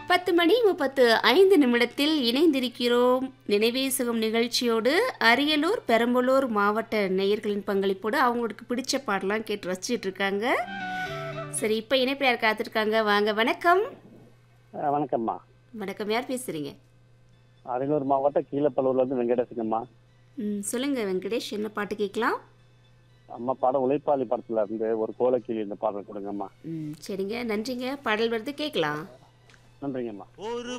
பத்து மணி முப்பத்து ஐந்து நிமிடத்தில் இணைந்திருக்கிறோம் நினைவே சுகம் நிகழ்ச்சியோடு அரியலூர் பெரம்பலூர் மாவட்ட நேயர்களின் பங்களிப்போடு அவங்களுக்கு பிடிச்ச பாடலாம் கேட்டு ரசிச்சிட்டு இருக்காங்க சரி இப்போ இணைப்பு யார் காத்திருக்காங்க வாங்க வணக்கம் ஆ, வணக்கம்மா வணக்கம் யார் பேசுறீங்க அரியலூர் மாவட்டம் கீழப்பல்லூர்ல இருந்து வெங்கடேசங்கம்மா ம் சொல்லுங்க வெங்கடேஷ் என்ன பாட்டு கேட்கலாம் அம்மா பாடம் உழைப்பாளி படத்துல இருந்து ஒரு கோலக்கிளி இந்த பாடல் கொடுங்கம்மா ம் சரிங்க நன்றிங்க பாடல் வருது கேட்கலாம் நன்றிங்கம்மா